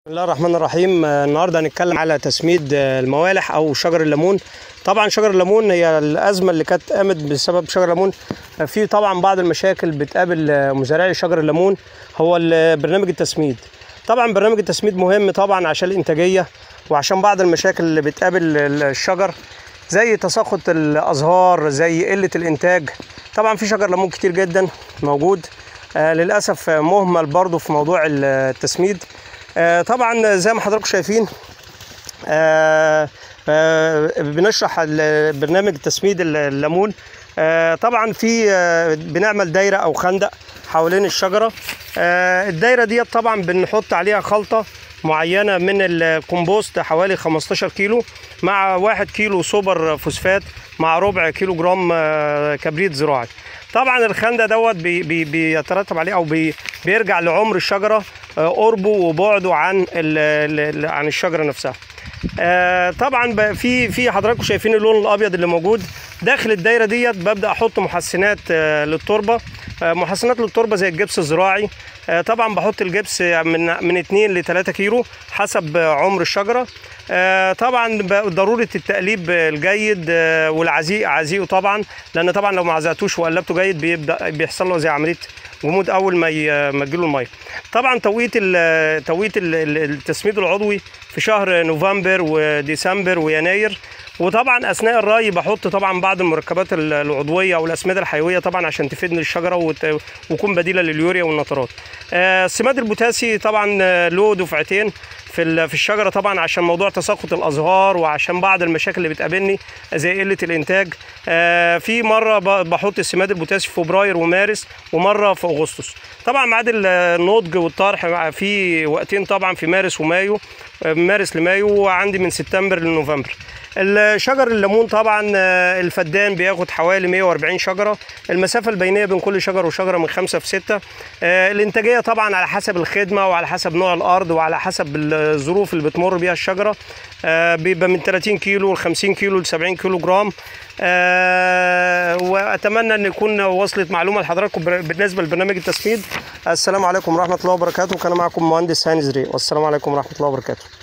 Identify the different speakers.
Speaker 1: بسم الله الرحمن الرحيم آه، النهارده هنتكلم على تسميد آه، الموالح او شجر الليمون طبعا شجر الليمون هي الازمه اللي كانت قامت بسبب شجر الليمون آه، في طبعا بعض المشاكل بتقابل آه، مزارعي شجر الليمون هو ال- برنامج التسميد طبعا برنامج التسميد مهم طبعا عشان الانتاجيه وعشان بعض المشاكل اللي بتقابل ال- الشجر زي تساقط الازهار زي قله الانتاج طبعا في شجر ليمون كتير جدا موجود آه للاسف آه، مهمل برضه في موضوع ال- التسميد آه طبعا زي ما حضراتكم شايفين آه آه بنشرح ال- برنامج تسميد ال- الليمون آه طبعا في آه بنعمل دايره او خندق حوالين الشجره آه الدايره ديت طبعا بنحط عليها خلطه معينه من الكومبوست حوالي 15 كيلو مع 1 كيلو سوبر فوسفات مع ربع كيلو جرام آه كبريت زراعي طبعا الخندق دوت بي بي بيترتب عليه او بي بيرجع لعمر الشجره آه، قربه وبعده عن ال ال عن الشجره نفسها آه، طبعا ب- في في حضراتكم شايفين اللون الابيض اللي موجود داخل الدايره ديت ببدا احط محسنات آه، للتربه آه، محسنات للتربه زي الجبس الزراعي آه، طبعا بحط الجبس من من 2 ل 3 كيلو حسب آه، عمر الشجره آه، طبعا ب- ضروره التقليب الجيد آه، والعزيق عزيقه طبعا لان طبعا لو ما عزقتوش وقلبته جيد بيبدا بيحصل له زي عمليه جمود اول ما ي- ما تجيله الميه طبعا توقيت ال- توقيت ال- ال- التسميد العضوي في شهر نوفمبر وديسمبر ويناير وطبعا اثناء الري بحط طبعا بعض المركبات ال- العضويه او الاسمده الحيويه طبعا عشان تفيدني الشجره وت- وتكون بديله لليوريا والنترات آه، السماد البوتاسي طبعا آه، له دفعتين في ال- في الشجره طبعا عشان موضوع تساقط الازهار وعشان بعض المشاكل اللي بتقابلني زي قله الانتاج آه، في مره ب- بحط السماد البوتاسي في فبراير ومارس ومره في اغسطس طبعا ميعاد ال- النضج والطرح في وقتين طبعا في مارس ومايو آه، من مارس لمايو وعندي من سبتمبر لنوفمبر الشجر الليمون طبعا آه، الفدان بياخد حوالي 140 شجره المسافه البينيه بين كل شجره وشجره من 5 في 6 الانتاجيه طبعا على حسب الخدمه وعلى حسب نوع الارض وعلى حسب الظروف اللي بتمر بيها الشجره آه، بيبقى من 30 كيلو ل 50 كيلو ل 70 كيلو جرام آه، واتمنى ان يكون وصلت معلومه لحضراتكم بر- بالنسبه لبرنامج التسميد السلام عليكم ورحمه الله وبركاته كان معكم مهندس هاني زري والسلام عليكم ورحمه الله وبركاته